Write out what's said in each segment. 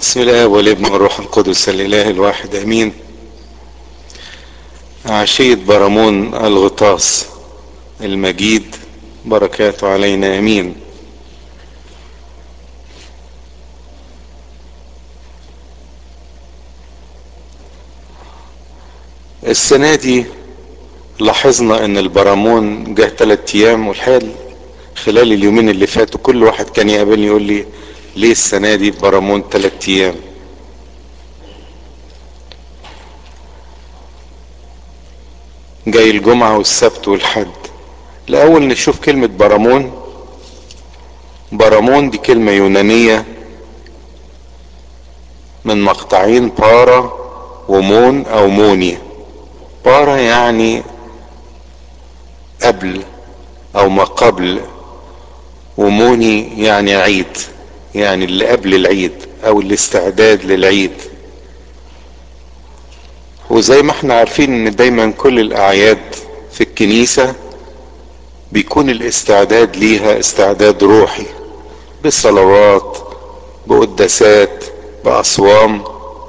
بسم الله والابن والروح القدس الاله الواحد امين عشية برامون الغطاس المجيد بركاته علينا امين السنة دي لاحظنا ان البرامون جه تلات ايام والحقيقة خلال اليومين اللي فاتوا كل واحد كان يقابلني يقول لي ليه السنة دي برامون تلات ايام جاي الجمعة والسبت والحد الاول نشوف كلمة برامون برامون دي كلمة يونانية من مقطعين بارا ومون او موني بارا يعني قبل او ما قبل وموني يعني عيد يعني اللي قبل العيد او الاستعداد للعيد وزي ما احنا عارفين ان دايما كل الاعياد في الكنيسة بيكون الاستعداد ليها استعداد روحي بصلوات بقداسات باصوام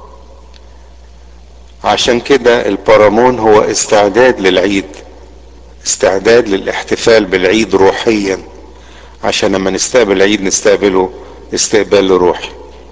عشان كده البرامون هو استعداد للعيد استعداد للاحتفال بالعيد روحيا عشان لما نستقبل العيد نستقبله استقبال روحي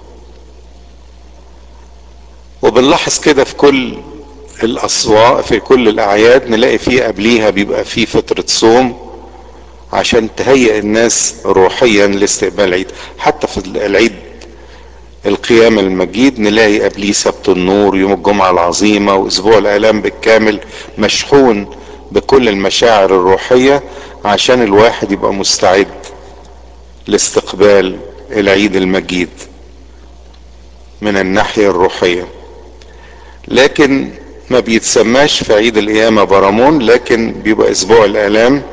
وبنلاحظ كده في كل الاسواق في كل الاعياد نلاقي فيه قبليها بيبقى فيه فترة صوم عشان تهيئ الناس روحيا لاستقبال العيد حتى في العيد القيام المجيد نلاقي قبليه سبت النور يوم الجمعة العظيمة واسبوع الالام بالكامل مشحون بكل المشاعر الروحية عشان الواحد يبقى مستعد لاستقبال العيد المجيد من الناحية الروحية لكن ما بيتسماش في عيد القيامة برامون لكن بيبقى اسبوع الالام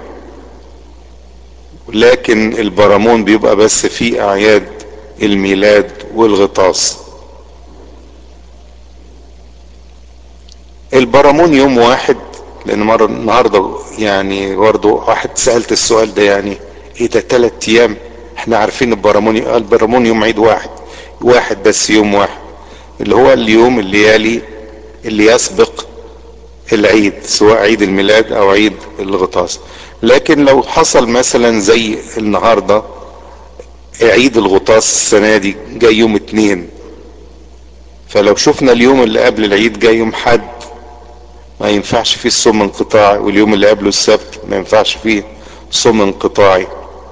لكن البرامون بيبقى بس في اعياد الميلاد والغطاس البرامون يوم واحد لان مرة النهاردة يعني برضه واحد سألت السؤال ده يعني ايه ده تلات ايام احنا عارفين البرامون البرامون يوم عيد واحد واحد بس يوم واحد اللي هو اليوم اللي يلي اللي يسبق العيد سواء عيد الميلاد او عيد الغطاس لكن لو حصل مثلا زي النهارده عيد الغطاس السنة دي جاي يوم اتنين فلو شفنا اليوم اللي قبل العيد جاي يوم حد ما ينفعش فيه الصوم انقطاعي واليوم اللي قبله السبت ما ينفعش فيه صوم انقطاعي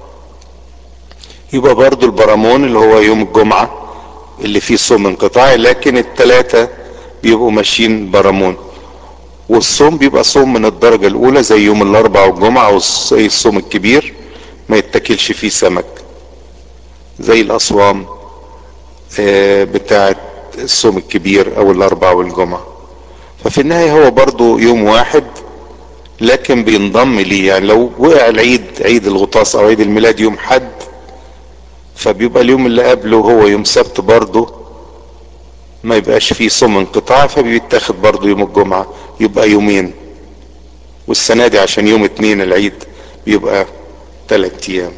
يبقى برضو البرامون اللي هو يوم الجمعة اللي فيه صوم انقطاعي لكن التلاتة بيبقوا ماشيين برامون والصوم بيبقى صوم من الدرجة الاولى زي يوم الاربع والجمعة وزي الصوم الكبير ما يتاكلش فيه سمك زي الاصوام بتاعة الصوم الكبير او الاربع والجمعة ففي النهاية هو برضو يوم واحد لكن بينضم ليه يعني لو وقع العيد عيد الغطاس او عيد الميلاد يوم حد فبيبقى اليوم اللي قبله هو يوم سبت برضه ما يبقاش فيه صوم انقطاع فبيتاخد برضه يوم الجمعة يبقى يومين والسنة دي عشان يوم اتنين العيد بيبقى تلات ايام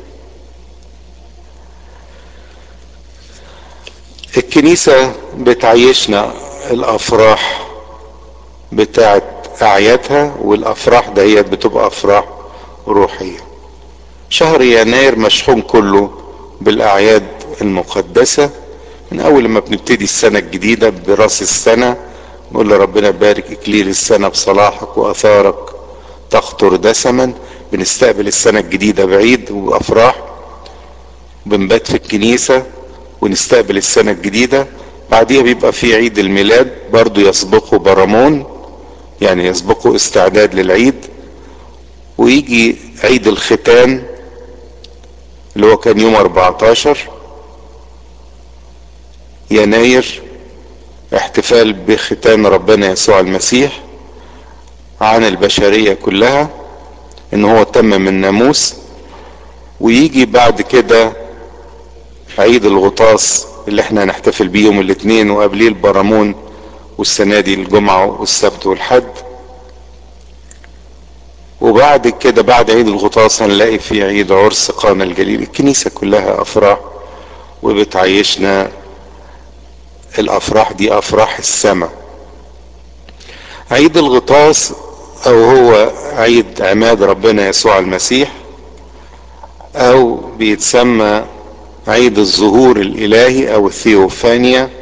الكنيسة بتعيشنا الافراح بتاعت اعيادها والافراح دهيت بتبقى افراح روحية شهر يناير مشحون كله بالاعياد المقدسة من اول ما بنبتدي السنة الجديدة براس السنة نقول لربنا يبارك اكليل السنة بصلاحك واثارك تخطر دسما بنستقبل السنة الجديدة بعيد وافراح بنبات في الكنيسة ونستقبل السنة الجديدة بعديها بيبقى في عيد الميلاد برضو يسبقه برامون يعني يسبقه استعداد للعيد ويجي عيد الختان اللي هو كان يوم 14 يناير احتفال بختان ربنا يسوع المسيح عن البشرية كلها ان هو تمم الناموس ويجي بعد كده عيد الغطاس اللي احنا هنحتفل بيه يوم الاثنين وقبليه البرامون والسنة دي الجمعة والسبت والحد وبعد كده بعد عيد الغطاس هنلاقي في عيد عرس قانا الجليل الكنيسة كلها افراح وبتعيشنا الافراح دي افراح السماء عيد الغطاس او هو عيد عماد ربنا يسوع المسيح او بيتسمى عيد الظهور الالهي او الثيوفانيا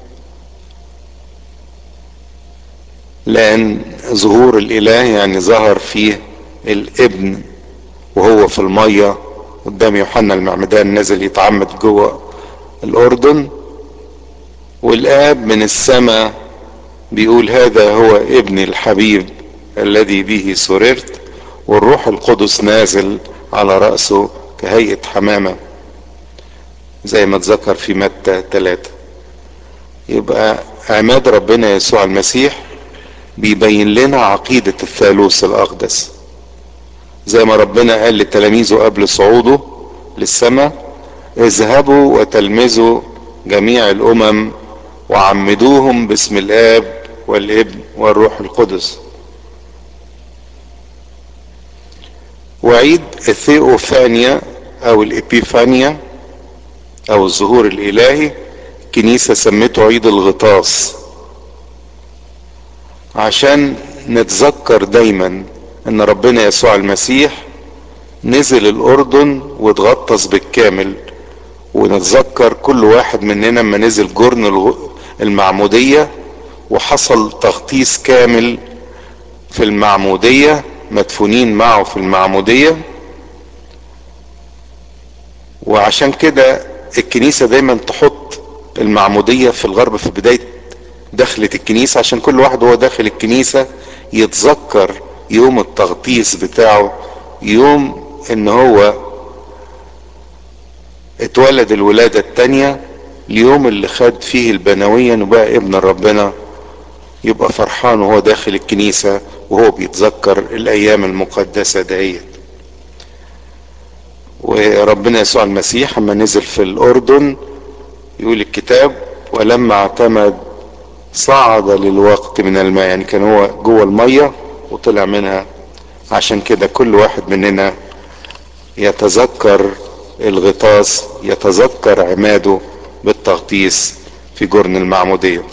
لان ظهور الاله يعني ظهر فيه الابن وهو في الميه قدام يوحنا المعمدان نزل يتعمد جوه الاردن والاب من السماء بيقول هذا هو ابني الحبيب الذي به سررت والروح القدس نازل على رأسه كهيئة حمامة زي ما اتذكر في متى ثلاثة يبقى عماد ربنا يسوع المسيح بيبين لنا عقيدة الثالوث الأقدس زي ما ربنا قال لتلاميذه قبل صعوده للسماء اذهبوا وتلمذوا جميع الأمم وعمدوهم باسم الآب والابن والروح القدس وعيد الثيوفانيا او الابيفانيا او الظهور الالهي كنيسة سمته عيد الغطاس عشان نتذكر دايما ان ربنا يسوع المسيح نزل الاردن واتغطس بالكامل ونتذكر كل واحد مننا لما نزل جرن المعمودية وحصل تغطيس كامل في المعمودية مدفونين معه في المعمودية وعشان كده الكنيسة دايما تحط المعمودية في الغرب في بداية دخلة الكنيسة عشان كل واحد وهو داخل الكنيسة يتذكر يوم التغطيس بتاعه يوم ان هو اتولد الولادة التانية اليوم اللي خد فيه البنوية وبقى ابن ربنا يبقى فرحان وهو داخل الكنيسة وهو بيتذكر الايام المقدسة دهيت وربنا يسوع المسيح لما نزل في الاردن يقول الكتاب ولما اعتمد صعد للوقت من الماء يعني كان هو جوه المية وطلع منها عشان كده كل واحد مننا يتذكر الغطاس يتذكر عماده بالتغطيس في جرن المعمودية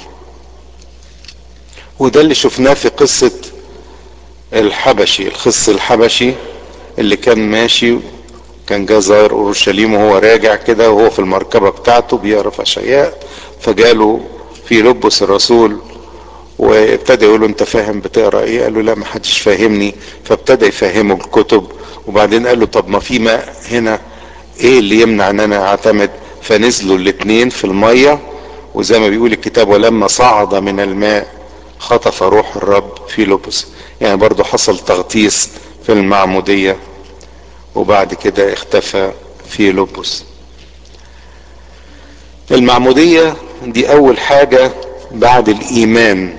وده اللي شفناه في قصة الحبشي الخص الحبشي اللي كان ماشي كان جاء زائر اورشليم وهو راجع كده وهو في المركبة بتاعته بيقرا في اشعياء فجاله في لبس الرسول وابتدى يقول له انت فاهم بتقرا ايه قال له لا ما حدش فاهمني فابتدى يفهمه الكتب وبعدين قال له طب ما في ماء هنا ايه اللي يمنع ان انا اعتمد فنزلوا الاتنين في المية وزي ما بيقول الكتاب ولما صعد من الماء خطف روح الرب في لبس يعني برضو حصل تغطيس في المعمودية وبعد كده اختفى في لبس المعمودية دي اول حاجة بعد الايمان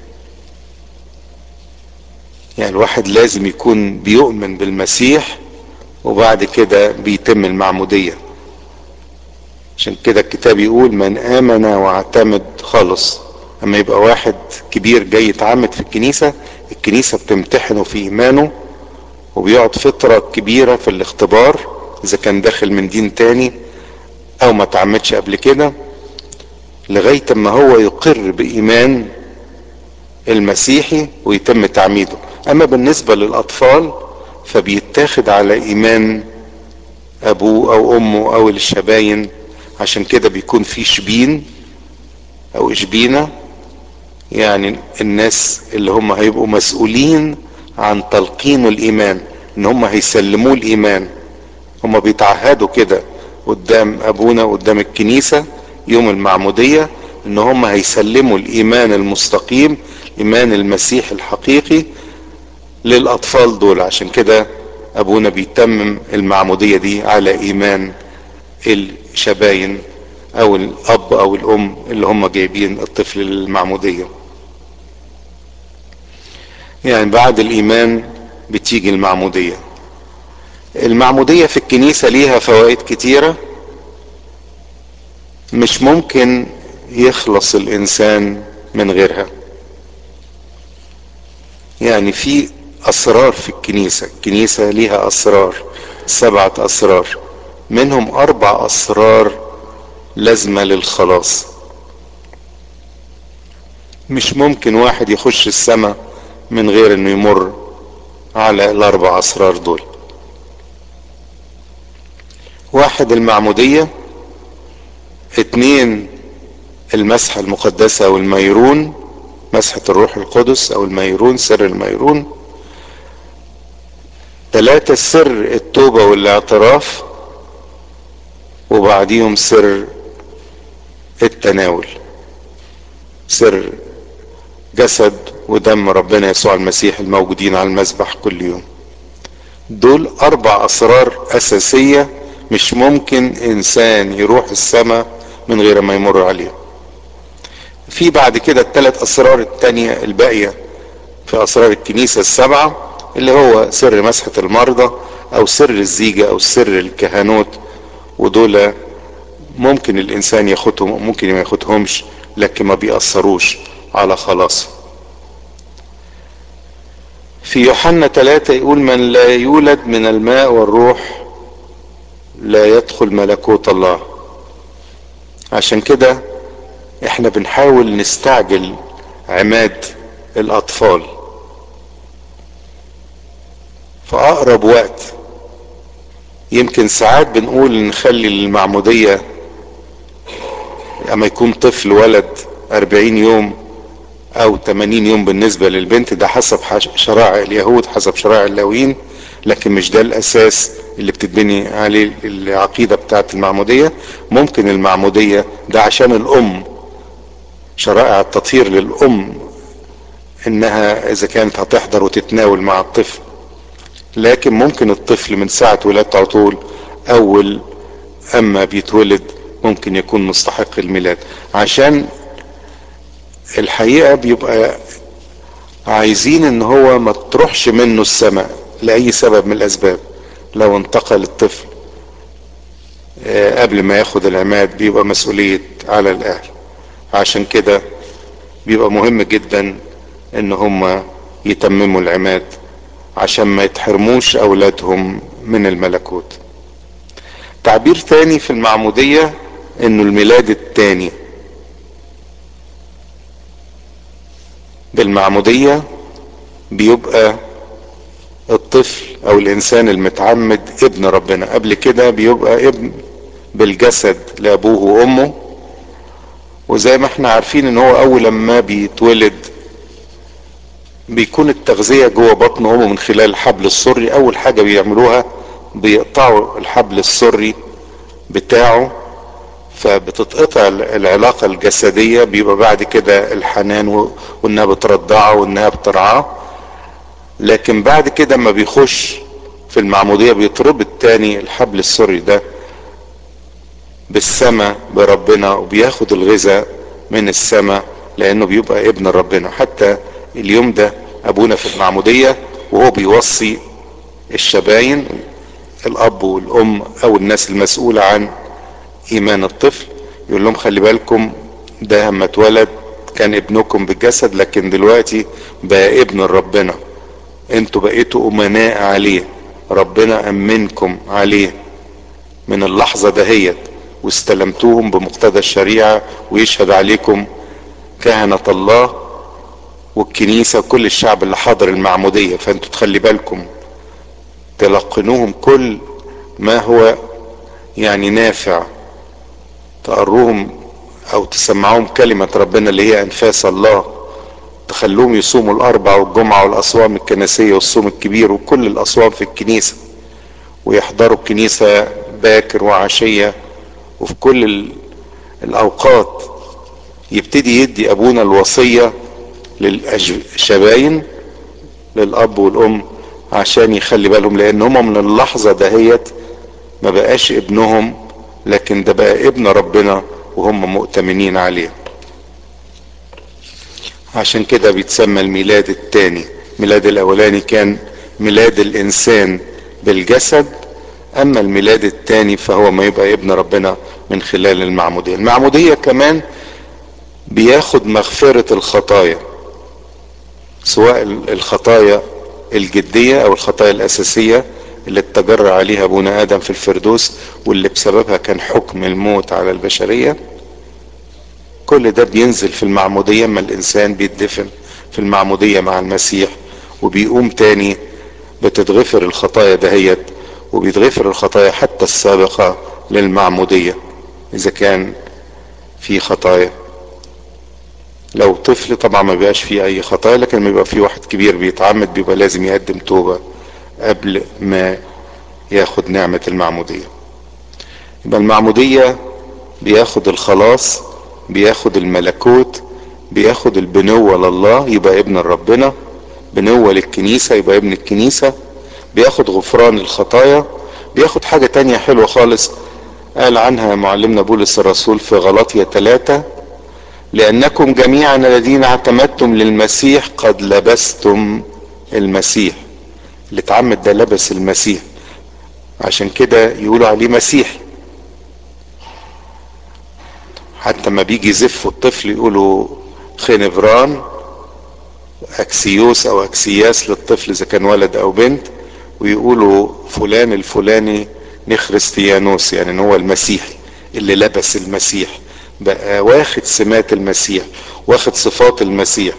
يعني الواحد لازم يكون بيؤمن بالمسيح وبعد كده بيتم المعمودية عشان كده الكتاب يقول من امن واعتمد خلص اما يبقى واحد كبير جاي يتعمد في الكنيسة الكنيسة بتمتحنه في ايمانه وبيقعد فترة كبيرة في الاختبار اذا كان داخل من دين تاني او ما تعمدش قبل كده لغاية ما هو يقر بايمان المسيحي ويتم تعميده اما بالنسبة للاطفال فبيتاخد على ايمان ابوه او امه او الشباين عشان كده بيكون في شبين او اشبينة يعني الناس اللي هم هيبقوا مسؤولين عن تلقين الايمان ان هم هيسلموه الايمان هم بيتعهدوا كده قدام ابونا قدام الكنيسة يوم المعمودية ان هم هيسلموا الايمان المستقيم ايمان المسيح الحقيقي للاطفال دول عشان كده ابونا بيتمم المعمودية دي على ايمان الشباين او الاب او الام اللي هم جايبين الطفل للمعمودية يعني بعد الايمان بتيجي المعمودية المعمودية في الكنيسة ليها فوائد كتيرة مش ممكن يخلص الانسان من غيرها يعني في اسرار في الكنيسة الكنيسة ليها اسرار سبعة اسرار منهم اربع اسرار لازمة للخلاص مش ممكن واحد يخش السماء من غير انه يمر على الاربع اسرار دول واحد المعمودية اتنين المسحة المقدسة او الميرون مسحة الروح القدس او الميرون سر الميرون ثلاثة سر التوبة والاعتراف وبعديهم سر التناول سر جسد ودم ربنا يسوع المسيح الموجودين على المذبح كل يوم دول اربع اسرار اساسية مش ممكن انسان يروح السماء من غير ما يمر عليهم في بعد كده الثلاث اسرار التانية الباقية في اسرار الكنيسة السبعة اللي هو سر مسحة المرضى او سر الزيجة او سر الكهنوت ودول ممكن الانسان ياخدهم وممكن ما ياخدهمش لكن ما بيأثروش على خلاصه في يوحنا ثلاثة يقول من لا يولد من الماء والروح لا يدخل ملكوت الله عشان كده احنا بنحاول نستعجل عماد الاطفال في اقرب وقت يمكن ساعات بنقول نخلي المعمودية اما يكون طفل ولد اربعين يوم او 80 يوم بالنسبة للبنت ده حسب شرائع اليهود حسب شرائع اللاويين لكن مش ده الاساس اللي بتتبني عليه العقيدة بتاعت المعمودية ممكن المعمودية ده عشان الام شرائع التطهير للام انها اذا كانت هتحضر وتتناول مع الطفل لكن ممكن الطفل من ساعة ولادته على طول اول اما بيتولد ممكن يكون مستحق الميلاد عشان الحقيقة بيبقى عايزين ان هو ما تروحش منه السماء لأي سبب من الأسباب لو انتقل الطفل قبل ما ياخد العماد بيبقى مسؤولية على الأهل عشان كده بيبقى مهم جدا ان هم يتمموا العماد عشان ما يتحرموش أولادهم من الملكوت تعبير تاني في المعمودية انه الميلاد التاني بالمعمودية بيبقى الطفل او الانسان المتعمد ابن ربنا قبل كده بيبقى ابن بالجسد لابوه وامه وزي ما احنا عارفين ان هو اول لما بيتولد بيكون التغذية جوه بطن امه من خلال الحبل السري اول حاجة بيعملوها بيقطعوا الحبل السري بتاعه فبتتقطع العلاقة الجسدية بيبقى بعد كده الحنان وانها بترضعه وانها بترعاه لكن بعد كده اما بيخش في المعمودية بيتربط تاني الحبل السري ده بالسماء بربنا وبياخد الغذاء من السماء لانه بيبقى ابن ربنا حتى اليوم ده ابونا في المعمودية وهو بيوصي الشباين الاب والام او الناس المسؤولة عن ايمان الطفل يقول لهم خلي بالكم ده لما اتولد كان ابنكم بالجسد لكن دلوقتي بقى ابن ربنا انتوا بقيتوا امناء عليه ربنا امنكم عليه من اللحظة دهيت واستلمتوهم بمقتضى الشريعة ويشهد عليكم كهنة الله والكنيسة وكل الشعب اللي حاضر المعمودية فانتوا تخلي بالكم تلقنوهم كل ما هو يعني نافع تقروهم او تسمعوهم كلمة ربنا اللي هي انفاس الله تخلوهم يصوموا الاربع والجمعة والاصوام الكنسية والصوم الكبير وكل الاصوام في الكنيسة ويحضروا الكنيسة باكر وعشية وفي كل الاوقات يبتدي يدي ابونا الوصية للشباين للاب والام عشان يخلي بالهم لان هم من اللحظة دهيت ما بقاش ابنهم لكن ده بقى ابن ربنا وهم مؤتمنين عليه عشان كده بيتسمى الميلاد التاني الميلاد الاولاني كان ميلاد الانسان بالجسد اما الميلاد التاني فهو ما يبقى ابن ربنا من خلال المعمودية المعمودية كمان بياخد مغفرة الخطايا سواء الخطايا الجدية او الخطايا الاساسية اللي اتجرى عليها ابونا ادم في الفردوس واللي بسببها كان حكم الموت على البشرية كل ده بينزل في المعمودية اما الانسان بيدفن في المعمودية مع المسيح وبيقوم تاني بتتغفر الخطايا دهيت وبيتغفر الخطايا حتى السابقة للمعمودية اذا كان في خطايا لو طفل طبعا ما بيبقاش فيه اي خطايا لكن لما بيبقى في واحد كبير بيتعمد بيبقى لازم يقدم توبة قبل ما ياخد نعمة المعمودية يبقى المعمودية بياخد الخلاص بياخد الملكوت بياخد البنوة لله يبقى ابن ربنا بنوة للكنيسة يبقى ابن الكنيسة بياخد غفران الخطايا بياخد حاجة تانية حلوة خالص قال عنها معلمنا بولس الرسول في غلطية ثلاثة لأنكم جميعا الذين اعتمدتم للمسيح قد لبستم المسيح اللي اتعمد ده لبس المسيح عشان كده يقولوا عليه مسيحي حتى ما بيجي يزفوا الطفل يقولوا خنفران اكسيوس او اكسياس للطفل اذا كان ولد او بنت ويقولوا فلان الفلاني نخرستيانوس يعني ان هو المسيحي اللي لبس المسيح بقى واخد سمات المسيح واخد صفات المسيح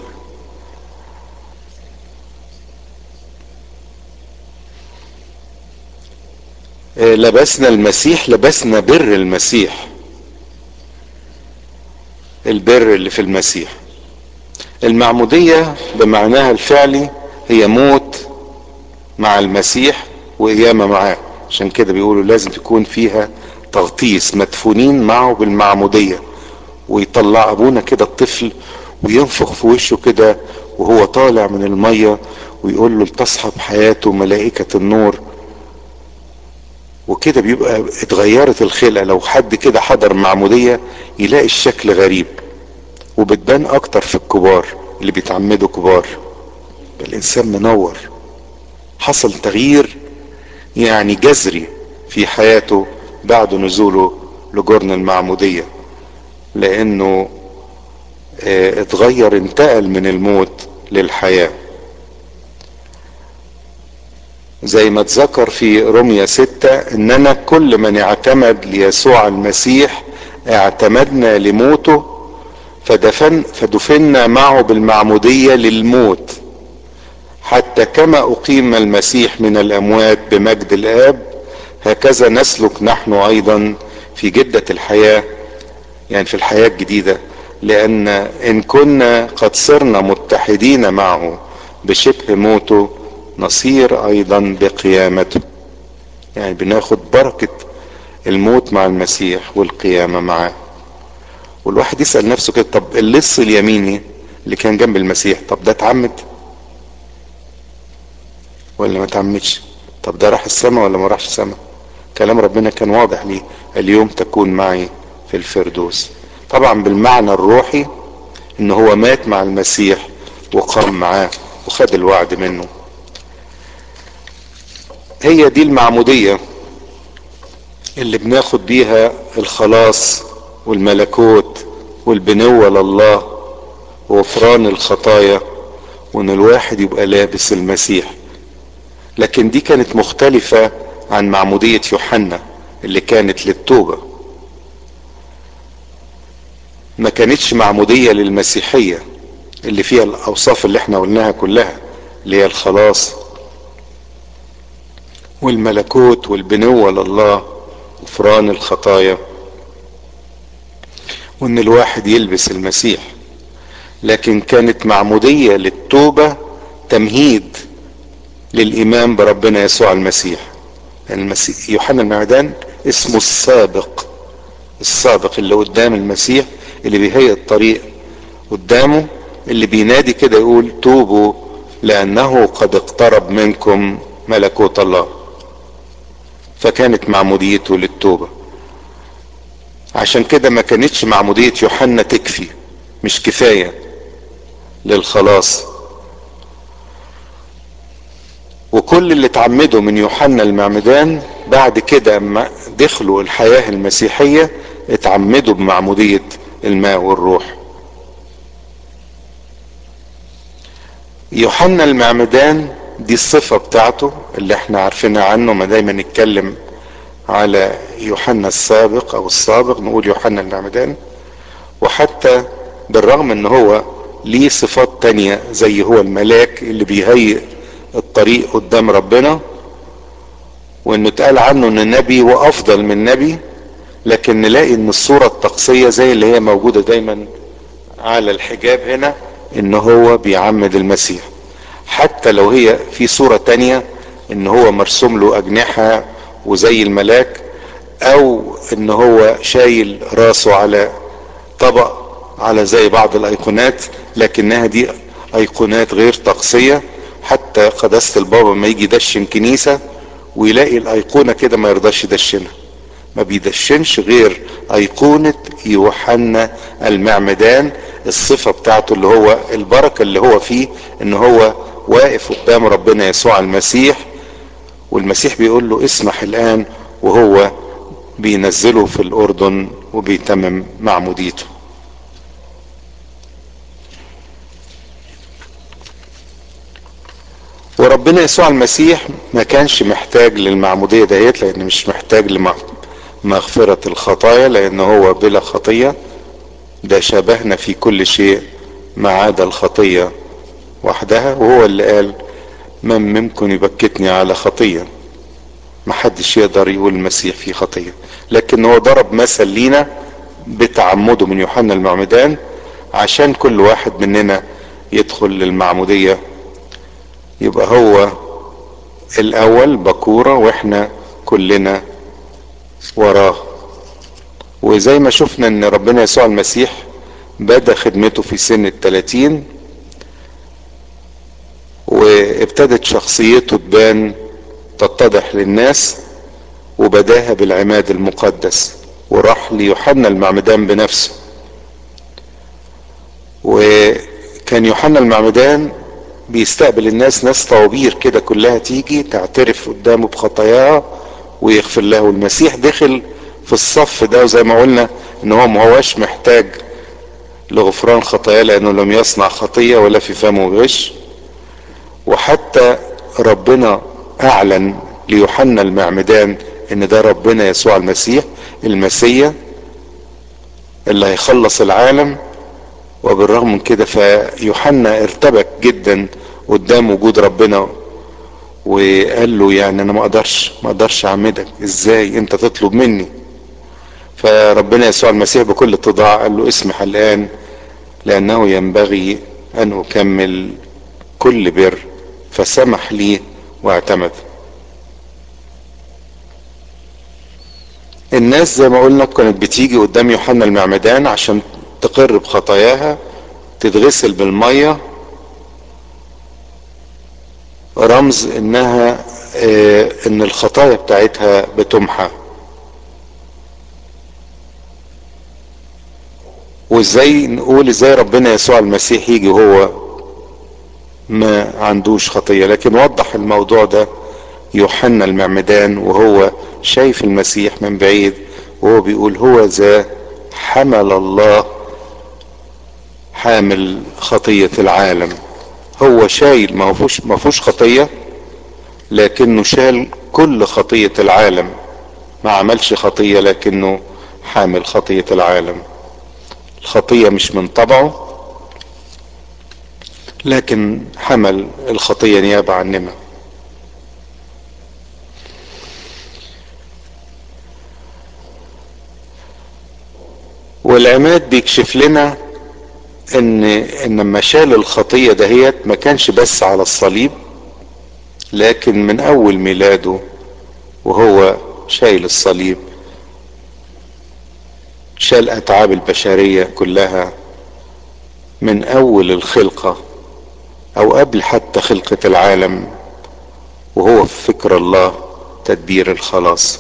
لبسنا المسيح لبسنا بر المسيح البر اللي في المسيح المعمودية بمعناها الفعلي هي موت مع المسيح وقيامة معاه عشان كده بيقولوا لازم تكون فيها تغطيس مدفونين معه بالمعمودية ويطلع ابونا كده الطفل وينفخ في وشه كده وهو طالع من المية ويقول له لتصحب حياته ملائكة النور وكده بيبقى اتغيرت الخلقة لو حد كده حضر معمودية يلاقي الشكل غريب وبتبان اكتر في الكبار اللي بيتعمدوا كبار الانسان منور حصل تغيير يعني جذري في حياته بعد نزوله لجرن المعمودية لانه اه اتغير انتقل من الموت للحياة زي ما اتذكر في رمية ستة اننا كل من اعتمد ليسوع المسيح اعتمدنا لموته فدفن فدفنا معه بالمعمودية للموت حتى كما أقيم المسيح من الأموات بمجد الآب هكذا نسلك نحن أيضا في جدة الحياة يعني في الحياة الجديدة لأن إن كنا قد صرنا متحدين معه بشبه موته نصير أيضا بقيامته يعني بناخد بركة الموت مع المسيح والقيامة معاه والواحد يسأل نفسه كده طب اللص اليميني اللي كان جنب المسيح طب ده اتعمد ولا ما اتعمدش طب ده راح السماء ولا ما راحش السماء كلام ربنا كان واضح ليه اليوم تكون معي في الفردوس طبعا بالمعنى الروحي ان هو مات مع المسيح وقام معاه وخد الوعد منه هي دي المعمودية اللي بناخد بيها الخلاص والملكوت والبنوة لله وغفران الخطايا وان الواحد يبقى لابس المسيح لكن دي كانت مختلفة عن معمودية يوحنا اللي كانت للتوبة ما كانتش معمودية للمسيحية اللي فيها الاوصاف اللي احنا قلناها كلها اللي هي الخلاص والملكوت والبنوة لله غفران الخطايا وان الواحد يلبس المسيح لكن كانت معمودية للتوبة تمهيد للايمان بربنا يسوع المسيح المسيح يوحنا المعدان اسمه السابق السابق اللي قدام المسيح اللي بيهيئ الطريق قدامه اللي بينادي كده يقول توبوا لانه قد اقترب منكم ملكوت الله فكانت معموديته للتوبه عشان كده ما كانتش معمودية يوحنا تكفي مش كفاية للخلاص وكل اللي اتعمدوا من يوحنا المعمدان بعد كده اما دخلوا الحياة المسيحية اتعمدوا بمعمودية الماء والروح يوحنا المعمدان دي الصفة بتاعته اللي احنا عارفينها عنه ما دايما نتكلم على يوحنا السابق او السابق نقول يوحنا المعمدان وحتى بالرغم ان هو ليه صفات تانية زي هو الملاك اللي بيهيئ الطريق قدام ربنا وانه اتقال عنه ان نبي وافضل من نبي لكن نلاقي ان الصورة الطقسية زي اللي هي موجودة دايما على الحجاب هنا ان هو بيعمد المسيح حتى لو هي في صورة تانية ان هو مرسوم له اجنحة وزي الملاك او ان هو شايل راسه على طبق على زي بعض الايقونات لكنها دي ايقونات غير طقسية حتى قداسة البابا ما يجي يدشن كنيسة ويلاقي الايقونة كده ما يرضاش يدشنها ما بيدشنش غير ايقونة يوحنا المعمدان الصفة بتاعته اللي هو البركة اللي هو فيه ان هو واقف قدام ربنا يسوع المسيح والمسيح بيقول له اسمح الان وهو بينزله في الاردن وبيتمم معموديته وربنا يسوع المسيح ما كانش محتاج للمعمودية ديت لان مش محتاج لمغفرة الخطايا لان هو بلا خطية ده شبهنا في كل شيء ما عدا الخطية وحدها وهو اللي قال من ممكن يبكتني على خطية محدش يقدر يقول المسيح في خطية لكن هو ضرب مثل لينا بتعمده من يوحنا المعمدان عشان كل واحد مننا يدخل للمعمودية يبقى هو الاول بكورة واحنا كلنا وراه وزي ما شفنا ان ربنا يسوع المسيح بدأ خدمته في سن التلاتين وابتدت شخصيته تبان تتضح للناس وبداها بالعماد المقدس وراح ليوحنا المعمدان بنفسه وكان يوحنا المعمدان بيستقبل الناس ناس طوابير كده كلها تيجي تعترف قدامه بخطاياها ويغفر له المسيح دخل في الصف ده وزي ما قلنا ان هو ما هواش محتاج لغفران خطاياه لانه لم يصنع خطيه ولا في فمه غش وحتى ربنا اعلن ليوحنا المعمدان ان ده ربنا يسوع المسيح المسيا اللي هيخلص العالم وبالرغم من كده فيوحنا ارتبك جدا قدام وجود ربنا وقال له يعني انا ما اقدرش ما اقدرش اعمدك ازاي انت تطلب مني فربنا يسوع المسيح بكل اتضاع قال له اسمح الان لانه ينبغي ان اكمل كل بر فسمح لي واعتمد الناس زي ما قلنا كانت بتيجي قدام يوحنا المعمدان عشان تقر بخطاياها تتغسل بالمية رمز انها اه ان الخطايا بتاعتها بتمحى وازاي نقول ازاي ربنا يسوع المسيح يجي هو ما عندوش خطية لكن وضح الموضوع ده يوحنا المعمدان وهو شايف المسيح من بعيد وهو بيقول هو ذا حمل الله حامل خطية العالم هو شايل ما فيهوش ما فيهوش خطية لكنه شال كل خطية العالم ما عملش خطية لكنه حامل خطية العالم الخطية مش من طبعه لكن حمل الخطية نيابة عننا والعماد بيكشف لنا ان ان لما شال الخطيه دهيت ما كانش بس على الصليب لكن من اول ميلاده وهو شايل الصليب شال اتعاب البشريه كلها من اول الخلقه او قبل حتى خلقه العالم وهو في فكر الله تدبير الخلاص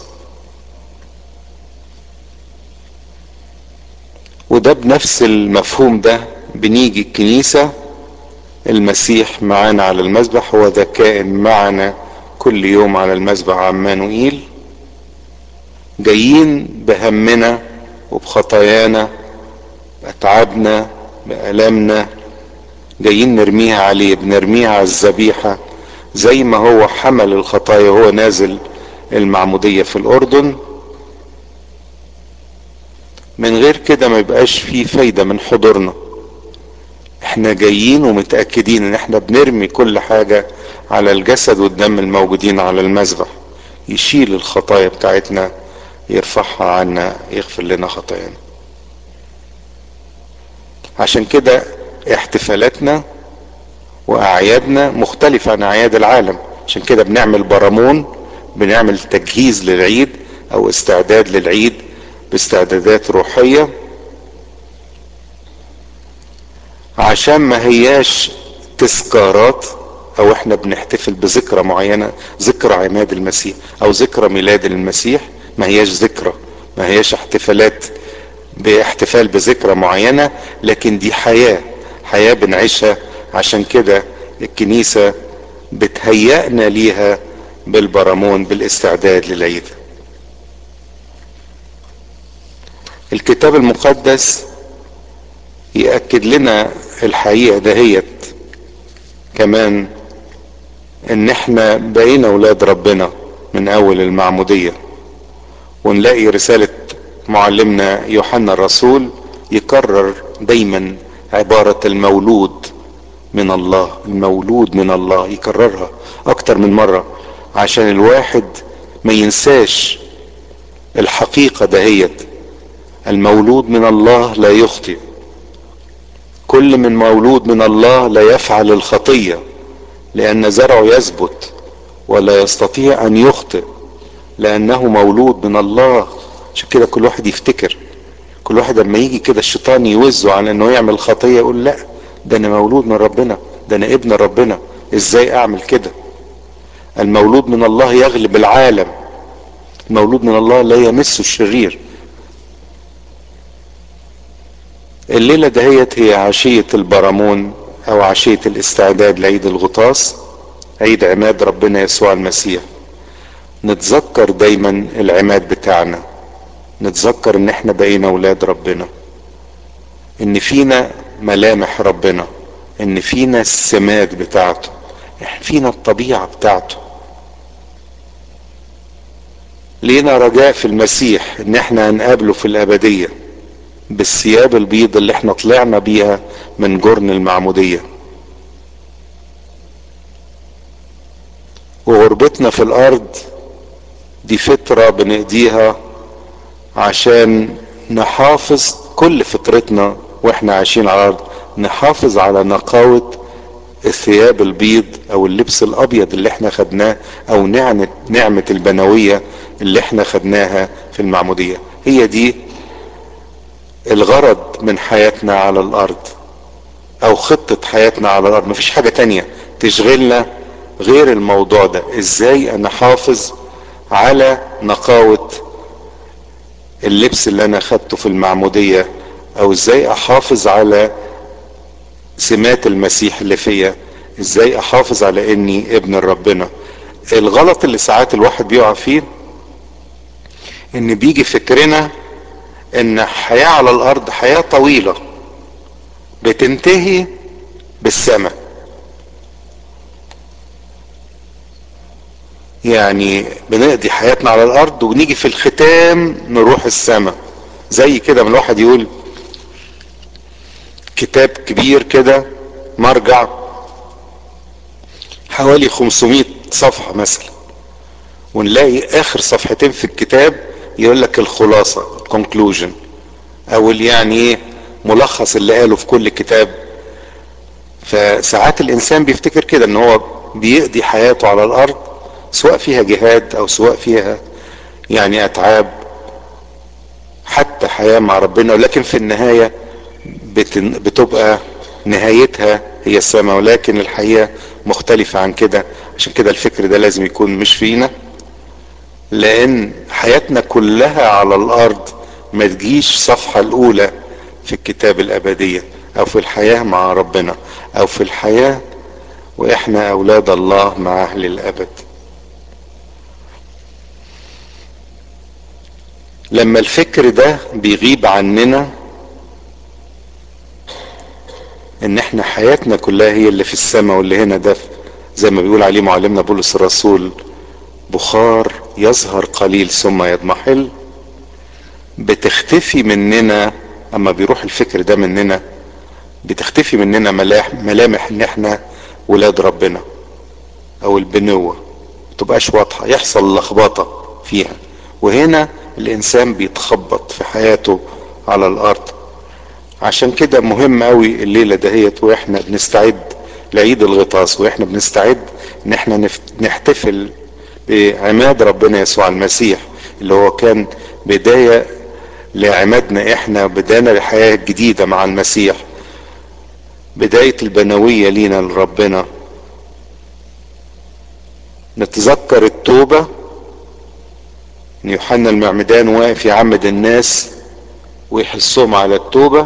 وده بنفس المفهوم ده بنيجي الكنيسة المسيح معانا على المذبح هو ذا كائن معنا كل يوم على المذبح عمانوئيل جايين بهمنا وبخطايانا بأتعابنا بألامنا جايين نرميها عليه بنرميها على الذبيحة زي ما هو حمل الخطايا وهو نازل المعمودية في الأردن من غير كده ما يبقاش فيه فايدة من حضورنا احنا جايين ومتأكدين ان احنا بنرمي كل حاجة على الجسد والدم الموجودين على المذبح يشيل الخطايا بتاعتنا يرفعها عنا يغفر لنا خطايانا عشان كده احتفالاتنا واعيادنا مختلفة عن اعياد العالم عشان كده بنعمل برامون بنعمل تجهيز للعيد او استعداد للعيد باستعدادات روحية عشان ما هياش تذكارات او احنا بنحتفل بذكرى معينة ذكرى عماد المسيح او ذكرى ميلاد المسيح ما هياش ذكرى ما هياش احتفالات باحتفال بذكرى معينة لكن دي حياة حياة بنعيشها عشان كده الكنيسة بتهيئنا ليها بالبرامون بالاستعداد للعيد الكتاب المقدس يأكد لنا الحقيقة دهيت كمان ان احنا بقينا اولاد ربنا من اول المعمودية ونلاقي رسالة معلمنا يوحنا الرسول يكرر دايما عبارة المولود من الله المولود من الله يكررها اكتر من مرة عشان الواحد ما ينساش الحقيقة دهيت المولود من الله لا يخطئ كل من مولود من الله لا يفعل الخطية لأن زرعه يثبت ولا يستطيع أن يخطئ لأنه مولود من الله عشان كده كل واحد يفتكر كل واحد لما يجي كده الشيطان يوزه على انه يعمل خطية يقول لا ده انا مولود من ربنا ده انا ابن ربنا ازاي اعمل كده المولود من الله يغلب العالم المولود من الله لا يمس الشرير الليلة دهيت هي عشية البرامون او عشية الاستعداد لعيد الغطاس عيد عماد ربنا يسوع المسيح نتذكر دايما العماد بتاعنا نتذكر ان احنا بقينا اولاد ربنا ان فينا ملامح ربنا ان فينا السمات بتاعته فينا الطبيعة بتاعته لينا رجاء في المسيح ان احنا هنقابله في الابدية بالثياب البيض اللي احنا طلعنا بيها من جرن المعمودية وغربتنا في الارض دي فترة بنقضيها عشان نحافظ كل فترتنا واحنا عايشين على الارض نحافظ على نقاوة الثياب البيض او اللبس الابيض اللي احنا خدناه او نعمة نعمة البنوية اللي احنا خدناها في المعمودية هي دي الغرض من حياتنا على الارض او خطة حياتنا على الارض مفيش حاجة تانية تشغلنا غير الموضوع ده ازاي انا حافظ على نقاوة اللبس اللي انا خدته في المعمودية او ازاي احافظ على سمات المسيح اللي فيا ازاي احافظ على اني ابن ربنا الغلط اللي ساعات الواحد بيقع فيه ان بيجي فكرنا ان حياة على الارض حياة طويلة بتنتهي بالسماء يعني بنقضي حياتنا على الارض ونيجي في الختام نروح السماء زي كده من الواحد يقول كتاب كبير كده مرجع حوالي 500 صفحة مثلا ونلاقي اخر صفحتين في الكتاب يقول لك الخلاصة conclusion او اللي يعني ايه ملخص اللي قاله في كل كتاب فساعات الانسان بيفتكر كده ان هو بيقضي حياته على الارض سواء فيها جهاد او سواء فيها يعني اتعاب حتى حياة مع ربنا ولكن في النهاية بتبقى نهايتها هي السماء ولكن الحقيقة مختلفة عن كده عشان كده الفكر ده لازم يكون مش فينا لان حياتنا كلها على الارض ما تجيش صفحة الاولى في الكتاب الابدية او في الحياة مع ربنا او في الحياة واحنا اولاد الله مع اهل الابد لما الفكر ده بيغيب عننا ان احنا حياتنا كلها هي اللي في السماء واللي هنا ده زي ما بيقول عليه معلمنا بولس الرسول بخار يظهر قليل ثم يضمحل بتختفي مننا اما بيروح الفكر ده مننا بتختفي مننا ملاح ملامح ان احنا ولاد ربنا او البنوة متبقاش واضحة يحصل لخبطة فيها وهنا الانسان بيتخبط في حياته على الارض عشان كده مهم قوي الليلة دهيت واحنا بنستعد لعيد الغطاس واحنا بنستعد ان احنا نحتفل بعماد ربنا يسوع المسيح اللي هو كان بداية لعمادنا احنا بدانا لحياة جديدة مع المسيح بداية البنوية لينا لربنا نتذكر التوبة ان يوحنا المعمدان واقف يعمد الناس ويحسهم على التوبة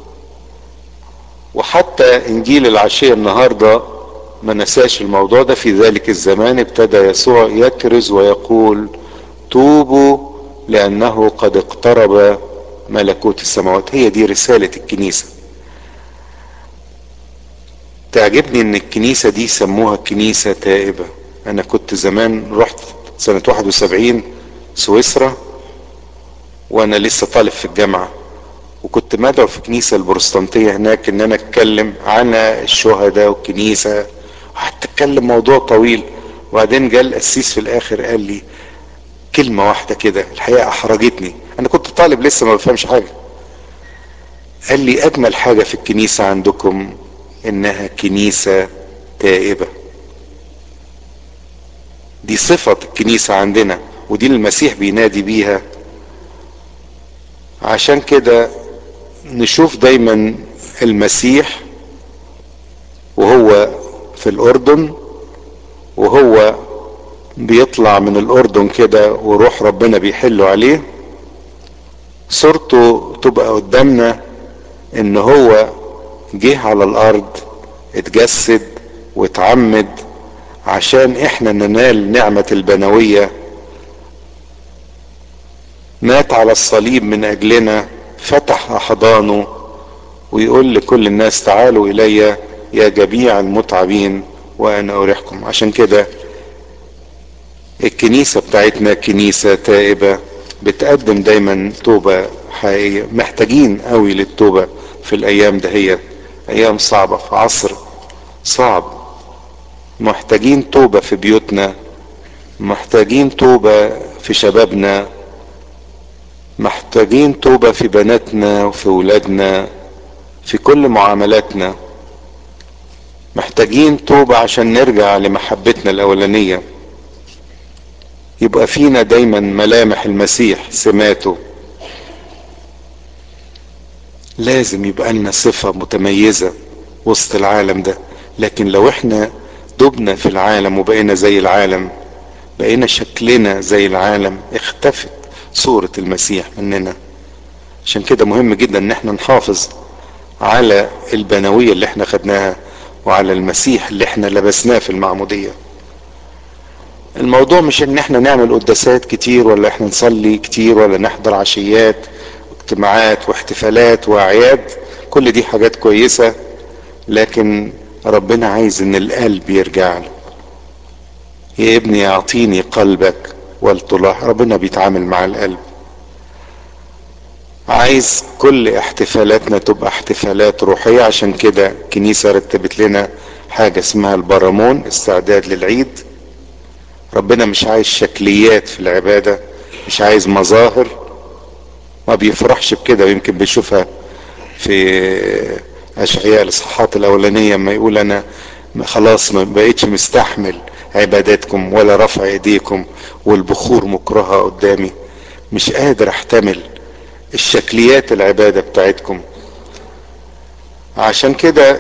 وحتى انجيل العشية النهاردة ما نساش الموضوع ده في ذلك الزمان ابتدى يسوع يكرز ويقول توبوا لانه قد اقترب ملكوت السماوات هي دي رسالة الكنيسة تعجبني ان الكنيسة دي سموها كنيسة تائبة انا كنت زمان رحت سنة 71 سويسرا وانا لسه طالب في الجامعة وكنت مدعو في كنيسة البروستانتية هناك ان انا اتكلم عن الشهداء والكنيسة وقعدت اتكلم موضوع طويل وبعدين جاء القسيس في الاخر قال لي كلمة واحدة كده الحقيقة احرجتني انا كنت طالب لسه ما بفهمش حاجة قال لي اجمل حاجة في الكنيسة عندكم انها كنيسة تائبة دي صفة الكنيسة عندنا ودي المسيح بينادي بيها عشان كده نشوف دايما المسيح وهو في الاردن وهو بيطلع من الاردن كده وروح ربنا بيحله عليه صورته تبقى قدامنا ان هو جه على الارض اتجسد واتعمد عشان احنا ننال نعمة البنوية مات على الصليب من اجلنا فتح احضانه ويقول لكل الناس تعالوا الي يا جميع المتعبين وانا اريحكم عشان كده الكنيسة بتاعتنا كنيسة تائبة بتقدم دايما توبة حقيقية محتاجين قوي للتوبة في الايام دهيت ايام صعبة في عصر صعب محتاجين توبة في بيوتنا محتاجين توبة في شبابنا محتاجين توبة في بناتنا وفي ولادنا في كل معاملاتنا محتاجين توبة عشان نرجع لمحبتنا الأولانية يبقى فينا دايما ملامح المسيح سماته لازم يبقى لنا صفة متميزة وسط العالم ده لكن لو احنا دبنا في العالم وبقينا زي العالم بقينا شكلنا زي العالم اختفت صورة المسيح مننا عشان كده مهم جدا ان احنا نحافظ على البنوية اللي احنا خدناها وعلى المسيح اللي احنا لبسناه في المعمودية الموضوع مش ان احنا نعمل قداسات كتير ولا احنا نصلي كتير ولا نحضر عشيات واجتماعات واحتفالات واعياد كل دي حاجات كويسة لكن ربنا عايز ان القلب يرجع له يا ابني اعطيني قلبك والطلاح ربنا بيتعامل مع القلب عايز كل احتفالاتنا تبقى احتفالات روحية عشان كده كنيسة رتبت لنا حاجة اسمها البرامون استعداد للعيد ربنا مش عايز شكليات في العبادة مش عايز مظاهر ما بيفرحش بكده ويمكن بيشوفها في اشعياء الاصحاحات الاولانية ما يقول انا خلاص ما بقيتش مستحمل عباداتكم ولا رفع ايديكم والبخور مكرهة قدامي مش قادر احتمل الشكليات العبادة بتاعتكم عشان كده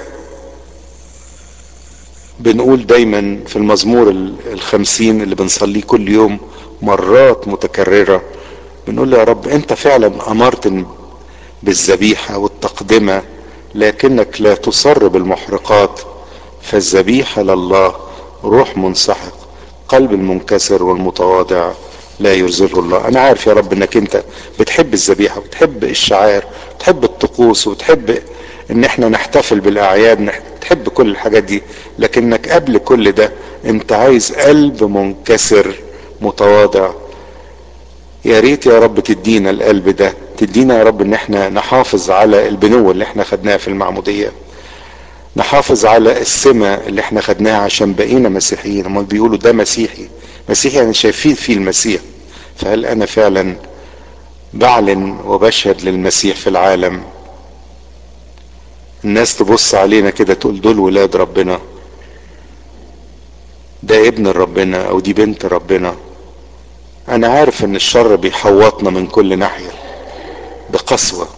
بنقول دايما في المزمور الخمسين اللي بنصليه كل يوم مرات متكررة بنقول يا رب انت فعلا امرت بالذبيحة والتقدمة لكنك لا تصر بالمحرقات فالذبيحة لله روح منسحق قلب المنكسر والمتواضع لا يرزقه الله انا عارف يا رب انك انت بتحب الذبيحة وبتحب الشعائر بتحب الطقوس وبتحب ان احنا نحتفل بالاعياد بتحب كل الحاجات دي لكنك قبل كل ده انت عايز قلب منكسر متواضع يا ريت يا رب تدينا القلب ده تدينا يا رب ان احنا نحافظ على البنوة اللي احنا خدناها في المعمودية نحافظ على السمة اللي احنا خدناها عشان بقينا مسيحيين هم بيقولوا ده مسيحي مسيحي يعني شايفين فيه المسيح فهل انا فعلا بعلن وبشهد للمسيح في العالم الناس تبص علينا كده تقول دول ولاد ربنا ده ابن ربنا او دي بنت ربنا انا عارف ان الشر بيحوطنا من كل ناحية بقسوة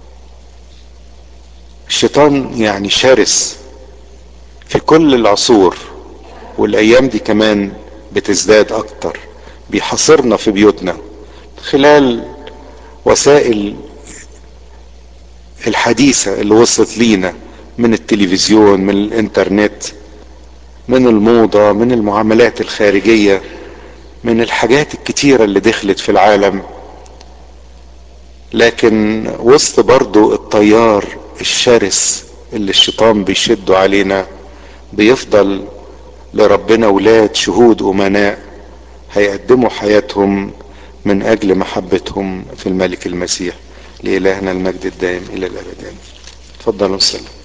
الشيطان يعني شرس في كل العصور والايام دي كمان بتزداد اكتر بيحاصرنا في بيوتنا خلال وسائل الحديثة اللي وصلت لينا من التلفزيون من الانترنت من الموضة من المعاملات الخارجية من الحاجات الكتيرة اللي دخلت في العالم لكن وسط برضو التيار الشرس اللي الشيطان بيشده علينا بيفضل لربنا ولاد شهود امناء هيقدموا حياتهم من اجل محبتهم في الملك المسيح لالهنا المجد الدائم الى الابد اتفضلوا وسلم